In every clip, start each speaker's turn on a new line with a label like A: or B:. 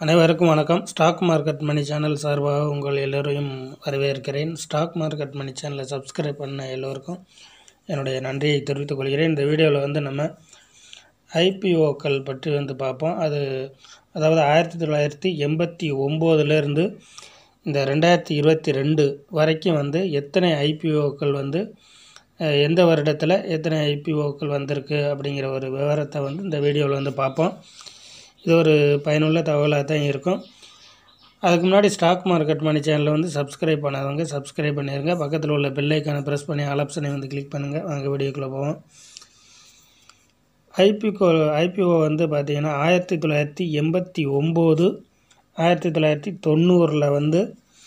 A: அனைவருக்கும் வணக்கம் stock market மணி channel சார்பாக உங்கள் எல்லோரையும் வரவேற்கிறேன் ஸ்டாக் மார்க்கெட் மணி சேனலை சப்ஸ்கிரைப் பண்ண எல்லோருக்கும் என்னுடைய நன்றியை தெரிவித்துக் கொள்கிறேன் இந்த வீடியோவில் வந்து நம்ம ஐபிஓக்கள் பற்றி வந்து பார்ப்போம் அது அதாவது ஆயிரத்தி தொள்ளாயிரத்தி எண்பத்தி ஒம்போதுலேருந்து இந்த ரெண்டாயிரத்தி இருபத்தி ரெண்டு வரைக்கும் வந்து எத்தனை ஐபிஓக்கள் வந்து அஹ், எந்த வருடத்தில் எத்தனை ஐபிஓக்கள் வந்திருக்கு அப்படிங்கிற ஒரு விவரத்தை வந்து இந்த வீடியோவில் வந்து பார்ப்போம் இது ஒரு பயனுள்ள தகவலாக தான் இருக்கும் அதுக்கு முன்னாடி ஸ்டாக் மார்க்கெட் மணி சேனலை வந்து சப்ஸ்கிரைப் பண்ணாதவங்க சப்ஸ்கிரைப் பண்ணிடுங்க பக்கத்தில் உள்ள பெல் ஐக்கானை ப்ரெஸ் பண்ணி ஆலப்ஷனை வந்து கிளிக் பண்ணுங்கள் வாங்க வீடியோக்குள்ளே போவோம் ஐபிஓ ஐபிஓ வந்து பார்த்திங்கன்னா ஆயிரத்தி தொள்ளாயிரத்தி எண்பத்தி ஒம்பது ஆயிரத்தி தொள்ளாயிரத்தி தொண்ணூறில் வந்து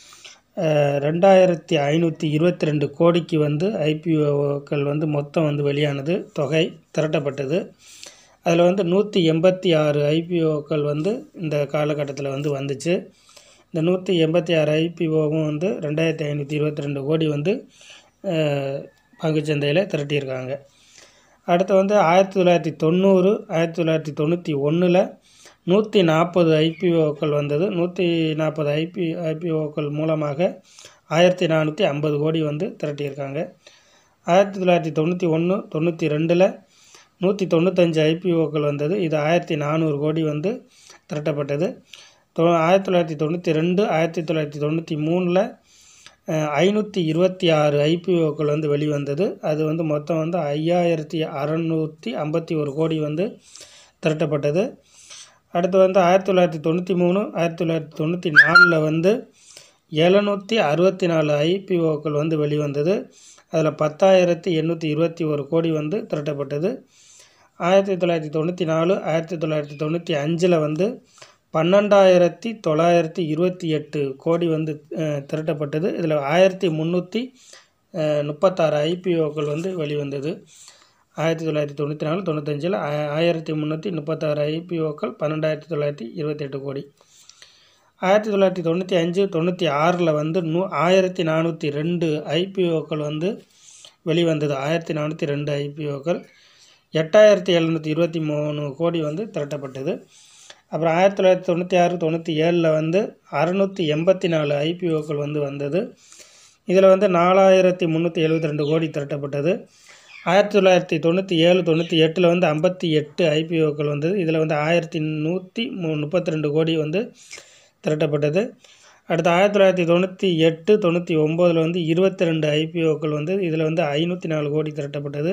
A: அஹ், ரெண்டாயிரத்தி ஐநூற்றி இருபத்தி ரெண்டு கோடிக்கு வந்து ஐபிஓக்கள் வந்து மொத்தம் வந்து வெளியானது தொகை திரட்டப்பட்டது அதில் வந்து நூற்றி எண்பத்தி ஆறு ஐபிஓக்கள் வந்து இந்த காலகட்டத்தில் வந்து வந்துச்சு இந்த நூற்றி எண்பத்தி ஆறு ஐபிஓவும் வந்து ரெண்டாயிரத்தி ஐநூற்றி இருபத்தி ரெண்டு கோடி வந்து அஹ், பங்குச்சந்தையில் திரட்டியிருக்காங்க அடுத்து வந்து ஆயிரத்தி தொள்ளாயிரத்தி தொண்ணூறு ஆயிரத்தி தொள்ளாயிரத்தி தொண்ணூற்றி ஒன்றில் நூற்றி நாற்பது ஐபிஓக்கள் வந்தது நூற்றி நாற்பது ஐபி ஐபிஓக்கள் மூலமாக ஆயிரத்தி நானூற்றி ஐம்பது கோடி வந்து திரட்டியிருக்காங்க ஆயிரத்தி தொள்ளாயிரத்தி தொண்ணூற்றி ஒன்று தொண்ணூற்றி ரெண்டில் நூற்றி தொண்ணூத்தஞ்சு ஐபிஓக்கள் வந்தது இது ஆயிரத்தி நானூறு கோடி வந்து திரட்டப்பட்டது தொ ஆயிரத்தி தொள்ளாயிரத்தி தொண்ணூற்றி ரெண்டு ஆயிரத்தி தொள்ளாயிரத்தி தொண்ணூற்றி மூணில் ஐநூற்றி இருபத்தி ஆறு ஐபிஓக்கள் வந்து வெளிவந்தது அது வந்து மொத்தம் வந்து ஐயாயிரத்தி அறநூற்றி ஐம்பத்தி ஒரு கோடி வந்து திரட்டப்பட்டது அடுத்து வந்து ஆயிரத்தி தொள்ளாயிரத்தி தொண்ணூற்றி மூணு ஆயிரத்தி தொள்ளாயிரத்தி தொண்ணூற்றி நாலில் வந்து எழுநூற்றி அறுபத்தி நாலு ஐபிஓக்கள் வந்து வெளிவந்தது அதில் பத்தாயிரத்தி எண்ணூற்றி இருபத்தி ஒரு கோடி வந்து திரட்டப்பட்டது ஆயிரத்தி தொள்ளாயிரத்தி தொண்ணூற்றி நாலு ஆயிரத்தி தொள்ளாயிரத்தி தொண்ணூற்றி அஞ்சில் வந்து பன்னெண்டாயிரத்தி தொள்ளாயிரத்தி இருபத்தி எட்டு கோடி வந்து அஹ், திரட்டப்பட்டது இதில் ஆயிரத்தி முந்நூற்றி முப்பத்தாறு ஐபிஓக்கள் வந்து வெளிவந்தது ஆயிரத்தி தொள்ளாயிரத்தி தொண்ணூற்றி நாலு தொண்ணூத்தஞ்சில் ஆயிரத்தி முந்நூற்றி முப்பத்தாறு ஐபிஓக்கள் பன்னெண்டாயிரத்தி தொள்ளாயிரத்தி இருபத்தெட்டு கோடி ஆயிரத்தி தொள்ளாயிரத்தி தொண்ணூற்றி அஞ்சு தொண்ணூற்றி ஆறில் வந்து நூ ஆயிரத்தி நானூற்றி ரெண்டு ஐபிஓக்கள் வந்து வெளிவந்தது ஆயிரத்தி நானூற்றி ரெண்டு ஐபிஓக்கள் எட்டாயிரத்தி எழுநூற்றி இருபத்தி மூணு கோடி வந்து திரட்டப்பட்டது அப்புறம் ஆயிரத்தி தொள்ளாயிரத்தி தொண்ணூற்றி ஆறு தொண்ணூற்றி ஏழில் வந்து அறநூற்றி எண்பத்தி நாலு ஐபிஓக்கள் வந்து வந்தது இதில் வந்து நாலாயிரத்தி முந்நூற்றி எழுபத்தி ரெண்டு கோடி திரட்டப்பட்டது ஆயிரத்தி தொள்ளாயிரத்தி தொண்ணூற்றி ஏழு தொண்ணூற்றி எட்டில் வந்து ஐம்பத்தி எட்டு ஐபிஓக்கள் வந்தது இதில் வந்து ஆயிரத்தி நூற்றி மு முப்பத்தி ரெண்டு கோடி வந்து திரட்டப்பட்டது அடுத்து ஆயிரத்தி தொள்ளாயிரத்தி தொண்ணூற்றி எட்டு தொண்ணூற்றி ஒம்போதில் வந்து இருபத்தி ரெண்டு ஐபிஓக்கள் வந்து இதில் வந்து ஐநூற்றி நாலு கோடி திரட்டப்பட்டது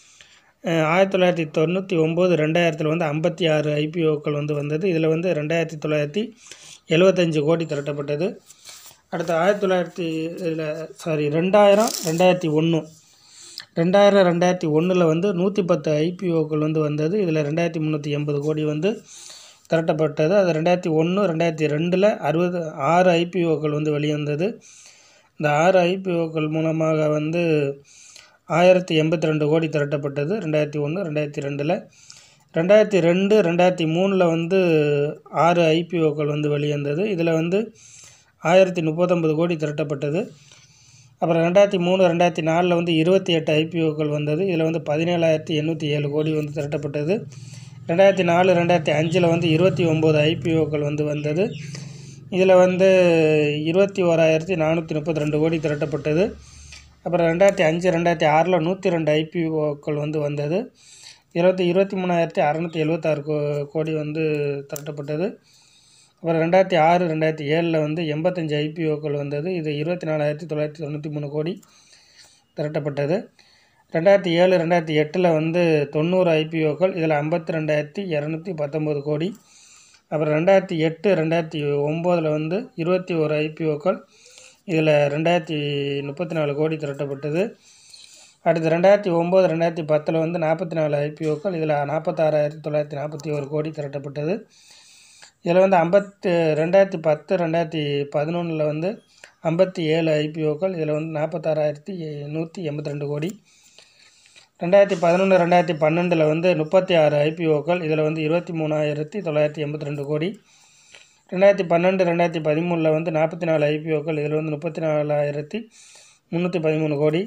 A: அஹ் ஆயிரத்தி தொள்ளாயிரத்தி தொண்ணூற்றி ஒம்பது ரெண்டாயிரத்தில் வந்து ஐம்பத்தி ஆறு ஐபிஓக்கள் வந்து வந்தது இதில் வந்து ரெண்டாயிரத்தி தொள்ளாயிரத்தி எழுபத்தஞ்சு கோடி திரட்டப்பட்டது அடுத்து ஆயிரத்தி தொள்ளாயிரத்தி இதில் சாரி ரெண்டாயிரம் ரெண்டாயிரத்தி ஒன்று ரெண்டாயிரம் ரெண்டாயிரத்தி ஒன்றில் வந்து நூற்றி பத்து ஐபிஓக்கள் வந்து வந்தது இதில் ரெண்டாயிரத்தி முந்நூற்றி எண்பது கோடி வந்து திரட்டப்பட்டது அது ரெண்டாயிரத்தி ஒன்று ரெண்டாயிரத்தி ரெண்டில் அறுபது ஆறு ஐபிஓக்கள் வந்து வெளிவந்தது இந்த ஆறு ஐபிஓக்கள் மூலமாக வந்து ஆயிரத்தி எண்பத்தி ரெண்டு கோடி திரட்டப்பட்டது ரெண்டாயிரத்தி ஒன்று ரெண்டாயிரத்தி ரெண்டில் ரெண்டாயிரத்தி ரெண்டு ரெண்டாயிரத்தி மூணில் வந்து ஆறு ஐபிஓக்கள் வந்து வெளிவந்தது இதில் வந்து ஆயிரத்தி முப்பத்தொம்பது கோடி திரட்டப்பட்டது அப்புறம் ரெண்டாயிரத்தி மூணு ரெண்டாயிரத்தி நாலில் வந்து இருபத்தி எட்டு ஐபிஓக்கள் வந்தது இதில் வந்து பதினேழாயிரத்தி எண்ணூற்றி ஏழு கோடி வந்து திரட்டப்பட்டது ரெண்டாயிரத்தி நாலு ரெண்டாயிரத்தி அஞ்சில் வந்து இருபத்தி ஒம்பது ஐபிஓக்கள் வந்து வந்தது இதில் வந்து இருபத்தி ஓராயிரத்தி நானூற்றி முப்பத்தி ரெண்டு கோடி திரட்டப்பட்டது அப்புறம் ரெண்டாயிரத்தி அஞ்சு ரெண்டாயிரத்தி ஆறில் நூற்றி ரெண்டு ஐபிஓக்கள் வந்து வந்தது இருபத்தி இருபத்தி மூணாயிரத்தி அறநூற்றி எழுபத்தாறு கோ கோடி வந்து திரட்டப்பட்டது அப்புறம் ரெண்டாயிரத்தி ஆறு ரெண்டாயிரத்தி ஏழில் வந்து எண்பத்தஞ்சு ஐபிஓக்கள் வந்தது இது இருபத்தி நாலாயிரத்தி தொள்ளாயிரத்தி தொண்ணூற்றி மூணு கோடி திரட்டப்பட்டது ரெண்டாயிரத்தி ஏழு ரெண்டாயிரத்தி எட்டில் வந்து தொண்ணூறு ஐபிஓக்கள் இதில் ஐம்பத்தி ரெண்டாயிரத்தி இரநூத்தி பத்தொம்போது கோடி அப்புறம் ரெண்டாயிரத்தி எட்டு ரெண்டாயிரத்தி ஒம்போதில் வந்து இருபத்தி ஒரு ஐபிஓக்கள் இதில் ரெண்டாயிரத்தி முப்பத்தி நாலு கோடி திரட்டப்பட்டது அடுத்து ரெண்டாயிரத்தி ஒம்பது ரெண்டாயிரத்தி பத்தில் வந்து நாற்பத்தி நாலு ஐபிஓக்கள் இதில் நாற்பத்தாறாயிரத்தி தொள்ளாயிரத்தி நாற்பத்தி ஒரு கோடி திரட்டப்பட்டது இதில் வந்து ஐம்பத்து ரெண்டாயிரத்தி பத்து ரெண்டாயிரத்தி பதினொன்றில் வந்து ஐம்பத்தி ஏழு ஐபிஓக்கள் இதில் வந்து நாற்பத்தாறாயிரத்தி நூற்றி எண்பத்தி ரெண்டு கோடி ரெண்டாயிரத்தி பதினொன்று ரெண்டாயிரத்தி பன்னெண்டில் வந்து முப்பத்தி ஆறு ஐபிஓக்கள் இதில் வந்து இருபத்தி மூணாயிரத்தி தொள்ளாயிரத்தி எண்பத்தி ரெண்டு கோடி ரெண்டாயிரத்தி பன்னெண்டு ரெண்டாயிரத்தி பதிமூணில் வந்து நாற்பத்தி நாலு ஐபிஓக்கள் இதில் வந்து முப்பத்தி நாலாயிரத்தி முந்நூற்றி பதிமூணு கோடி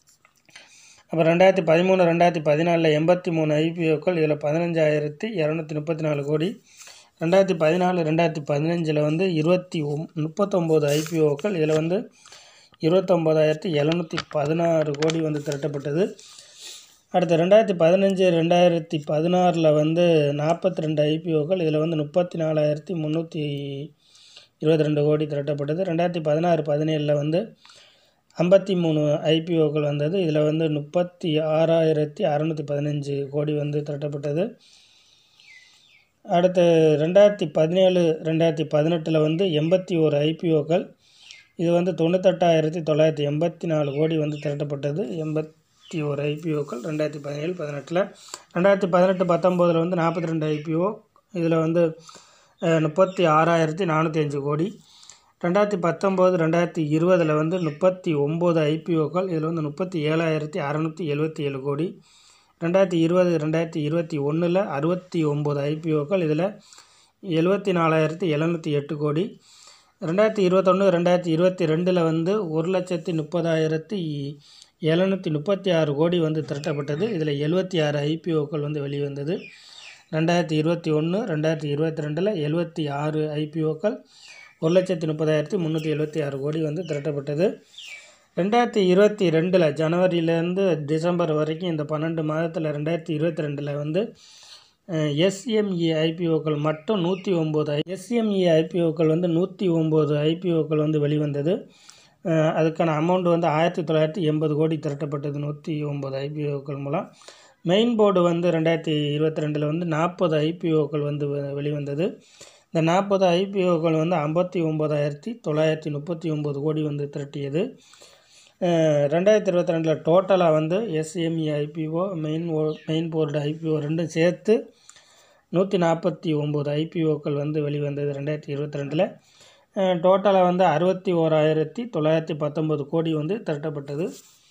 A: அப்புறம் ரெண்டாயிரத்தி பதிமூணு ரெண்டாயிரத்தி பதினாலில் எண்பத்தி மூணு ஐபிஓக்கள் இதில் பதினஞ்சாயிரத்தி இரநூத்தி முப்பத்தி நாலு கோடி ரெண்டாயிரத்தி பதினாலு ரெண்டாயிரத்தி பதினஞ்சில் வந்து இருபத்தி ஒம் முப்பத்தொம்போது ஐபிஓக்கள் இதில் வந்து இருபத்தொம்போதாயிரத்தி எழுநூற்றி பதினாறு கோடி வந்து திரட்டப்பட்டது அடுத்து ரெண்டாயிரத்தி பதினஞ்சு ரெண்டாயிரத்தி பதினாறில் வந்து நாற்பத்தி ரெண்டு ஐபிஓக்கள் இதில் வந்து முப்பத்தி நாலாயிரத்தி முந்நூற்றி இருபத்தி ரெண்டு கோடி திரட்டப்பட்டது ரெண்டாயிரத்தி பதினாறு பதினேழில் வந்து ஐம்பத்தி மூணு ஐபிஓக்கள் வந்தது இதில் வந்து முப்பத்தி ஆறாயிரத்தி அறநூற்றி பதினஞ்சு கோடி வந்து திரட்டப்பட்டது அடுத்து ரெண்டாயிரத்தி பதினேழு ரெண்டாயிரத்தி பதினெட்டில் வந்து எண்பத்தி ஒரு ஐபிஓக்கள் இது வந்து தொண்ணூத்தெட்டாயிரத்தி தொள்ளாயிரத்தி எண்பத்தி நாலு கோடி வந்து திரட்டப்பட்டது எண்பத்தி ஒரு ஐபிஓக்கள் ரெண்டாயிரத்தி பதினேழு பதினெட்டில் ரெண்டாயிரத்தி பதினெட்டு பத்தொம்போதில் வந்து நாற்பத்தி ரெண்டு ஐபிஓ இதில் வந்து அஹ், முப்பத்தி ஆறாயிரத்தி நானூற்றி அஞ்சு கோடி ரெண்டாயிரத்தி பத்தொம்போது ரெண்டாயிரத்தி இருபதில் வந்து முப்பத்தி ஒம்பது ஐபிஓக்கள் இதில் வந்து முப்பத்தி ஏழாயிரத்தி அறநூற்றி எழுபத்தி ஏழு கோடி ரெண்டாயிரத்தி இருபது ரெண்டாயிரத்தி இருபத்தி ஒன்றில் அறுபத்தி ஒம்பது ஐபிஓக்கள் இதில் எழுபத்தி நாலாயிரத்தி எழுநூற்றி எட்டு கோடி ரெண்டாயிரத்தி இருபத்தொன்று ரெண்டாயிரத்தி இருபத்தி ரெண்டில் வந்து ஒரு லட்சத்தி முப்பதாயிரத்தி எழுநூற்றி முப்பத்தி ஆறு கோடி வந்து திரட்டப்பட்டது இதில் எழுபத்தி ஆறு ஐபிஓக்கள் வந்து வெளிவந்தது ரெண்டாயிரத்தி இருபத்தி ஒன்று ரெண்டாயிரத்தி இருபத்தி ரெண்டில் எழுபத்தி ஆறு ஐபிஓக்கள் ஒரு லட்சத்தி முப்பதாயிரத்தி முந்நூற்றி எழுபத்தி ஆறு கோடி வந்து திரட்டப்பட்டது ரெண்டாயிரத்தி இருபத்தி ரெண்டில் ஜனவரியிலேருந்து டிசம்பர் வரைக்கும் இந்த பன்னெண்டு மாதத்தில் ரெண்டாயிரத்தி இருபத்தி ரெண்டில் வந்து எஸ்எம்இ ஐபிஓக்கள் மட்டும் நூற்றி ஒம்பது எஸ்எம்இ ஐபிஓக்கள் வந்து நூற்றி ஒம்பது ஐபிஓக்கள் வந்து வெளிவந்தது அஹ் அதுக்கான அமௌண்ட் வந்து ஆயிரத்தி தொள்ளாயிரத்தி எண்பது கோடி திரட்டப்பட்டது நூற்றி ஒம்பது ஐபிஓக்கள் மூலம் மெயின் போர்டு வந்து ரெண்டாயிரத்தி இருபத்தி ரெண்டில் வந்து நாற்பது ஐபிஓக்கள் வந்து வெ- வெளிவந்தது இந்த நாற்பது ஐபிஓக்கள் வந்து ஐம்பத்தி ஒம்பதாயிரத்தி தொள்ளாயிரத்தி முப்பத்தி ஒம்பது கோடி வந்து திரட்டியது அஹ் ரெண்டாயிரத்தி இருபத்தி ரெண்டில் டோட்டலாக வந்து எஸ்எம்இ ஐபிஓ மெயின் ஓ மெயின் போர்டு ஐபிஓ ரெண்டும் சேர்த்து நூற்றி நாற்பத்தி ஒம்பது ஐபிஓக்கள் வந்து வெளிவந்தது ரெண்டாயிரத்தி இருபத்தி ரெண்டில் டோட்டலாக வந்து அறுபத்தி ஓராயிரத்தி தொள்ளாயிரத்தி பத்தொம்பது கோடி வந்து திரட்டப்பட்டது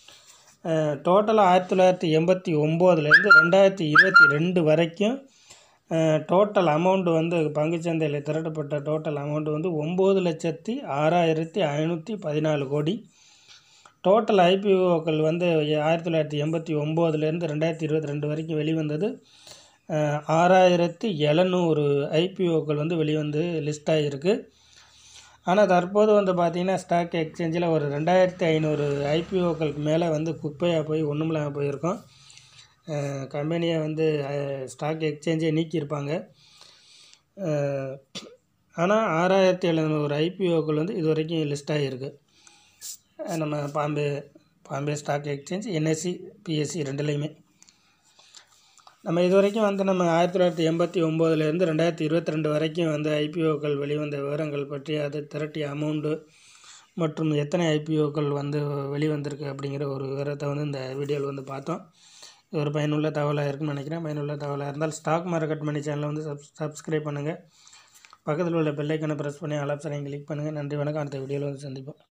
A: டோட்டலாக ஆயிரத்தி தொள்ளாயிரத்தி எண்பத்தி ஒம்போதுலேருந்து ரெண்டாயிரத்தி இருபத்தி ரெண்டு வரைக்கும் டோட்டல் அமௌண்ட் வந்து பங்குச்சந்தையில் திரட்டப்பட்ட டோட்டல் அமௌண்ட் வந்து ஒம்பது லட்சத்தி ஆறாயிரத்தி ஐநூற்றி பதினாலு கோடி டோட்டல் ஐபிஓக்கள் வந்து ஆயிரத்தி தொள்ளாயிரத்தி எண்பத்தி ஒம்போதுலேருந்து ரெண்டாயிரத்தி இருபத்தி ரெண்டு வரைக்கும் வெளிவந்தது அஹ், ஆறாயிரத்தி எழுநூறு ஐபிஓக்கள் வந்து வெளிவந்து லிஸ்ட் ஆகிருக்கு ஆனால் தற்போது வந்து பார்த்திங்கன்னா ஸ்டாக் எக்ஸ்சேஞ்சில் ஒரு ரெண்டாயிரத்தி ஐநூறு ஐபிஓக்களுக்கு மேலே வந்து குப்பையாக போய் ஒன்றுமில்லாமல் போயிருக்கோம் கம்பெனியை வந்து ஸ்டாக் எக்ஸ்சேஞ்சே நீக்கியிருப்பாங்க ஆனால் ஆறாயிரத்தி எழுநூறு ஐபிஓக்கள் வந்து இது வரைக்கும் லிஸ்ட் ஆகிருக்கு நம்ம Bombay Bombay stock exchange NSC BSC ரெண்டுலேயுமே நம்ம இது வரைக்கும் வந்து நம்ம ஆயிரத்தி தொள்ளாயிரத்தி எண்பத்தி ஒம்போதுலேருந்து ரெண்டாயிரத்தி இருபத்தி ரெண்டு வரைக்கும் வந்து ஐபிஓக்கள் வெளிவந்த விவரங்கள் பற்றி அது திரட்டிய அமௌண்ட்டு மற்றும் எத்தனை ஐபிஓக்கள் வந்து வெளிவந்திருக்கு அப்படிங்கிற ஒரு விவரத்தை வந்து இந்த வீடியோவில் வந்து பார்த்தோம் இது ஒரு பயனுள்ள தகவலாக இருக்குன்னு நினைக்கிறேன் பயனுள்ள தகவலாக இருந்தால் ஸ்டாக் மார்க்கெட் மணி சேனலை வந்து சப் சப்ஸ்கிரைப் பண்ணுங்கள் பக்கத்தில் உள்ள பெல்லைக்கனை ப்ரெஸ் பண்ணி ஆல் ஆப்ஷனை கிளிக் பண்ணுங்கள் நன்றி வணக்கம் அடுத்த வீடியோவில் வந்து சந்திப்போம்